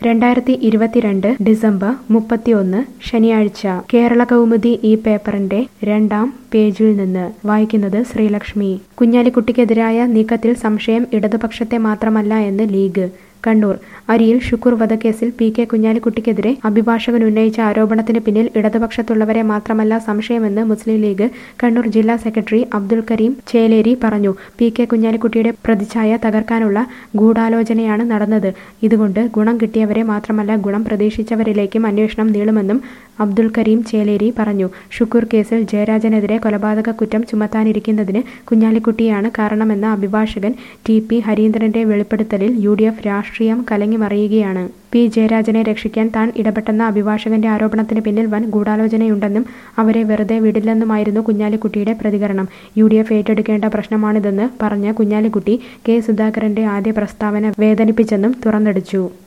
രണ്ടായിരത്തി ഇരുപത്തിരണ്ട് ഡിസംബർ മുപ്പത്തിയൊന്ന് ശനിയാഴ്ച കേരള കൗമുദി ഈ പേപ്പറിന്റെ രണ്ടാം പേജിൽ നിന്ന് വായിക്കുന്നത് ശ്രീലക്ഷ്മി കുഞ്ഞാലിക്കുട്ടിക്കെതിരായ നീക്കത്തിൽ സംശയം ഇടതുപക്ഷത്തെ മാത്രമല്ല എന്ന് ലീഗ് കണ്ണൂർ അരിയിൽ ഷുക്കൂർ വധക്കേസിൽ പി കെ കുഞ്ഞാലിക്കുട്ടിക്കെതിരെ അഭിഭാഷകൻ ഉന്നയിച്ച ആരോപണത്തിന് പിന്നിൽ ഇടതുപക്ഷത്തുള്ളവരെ മാത്രമല്ല സംശയമെന്ന് മുസ്ലിം ലീഗ് കണ്ണൂർ ജില്ലാ സെക്രട്ടറി അബ്ദുൽ കരീം ചേലേരി പറഞ്ഞു പി കെ കുഞ്ഞാലിക്കുട്ടിയുടെ പ്രതിച്ഛായ തകർക്കാനുള്ള ഗൂഢാലോചനയാണ് നടന്നത് ഇതുകൊണ്ട് ഗുണം കിട്ടിയവരെ മാത്രമല്ല ഗുണം പ്രതീക്ഷിച്ചവരിലേക്കും അന്വേഷണം നീളുമെന്നും അബ്ദുൽ കരീം ചേലേരി പറഞ്ഞു ഷുക്കൂർ കേസിൽ ജയരാജനെതിരെ കൊലപാതക കുറ്റം ചുമത്താനിരിക്കുന്നതിന് കുഞ്ഞാലിക്കുട്ടിയാണ് കാരണമെന്ന അഭിഭാഷകൻ ടി പി ഹരീന്ദ്രന്റെ വെളിപ്പെടുത്തലിൽ യു ഡി എഫ് രാഷ്ട്രീയം കലങ്ങിമറിയുകയാണ് പി ജയരാജനെ രക്ഷിക്കാൻ താൻ ഇടപെട്ടെന്ന അഭിഭാഷകന്റെ ആരോപണത്തിന് പിന്നിൽ വൻ ഗൂഢാലോചനയുണ്ടെന്നും അവരെ വെറുതെ വിടില്ലെന്നുമായിരുന്നു കുഞ്ഞാലിക്കുട്ടിയുടെ പ്രതികരണം യു ഡി എഫ് ഏറ്റെടുക്കേണ്ട പ്രശ്നമാണിതെന്ന് പറഞ്ഞ കുഞ്ഞാലിക്കുട്ടി കെ സുധാകരന്റെ ആദ്യ പ്രസ്താവന വേദനിപ്പിച്ചെന്നും തുറന്നടിച്ചു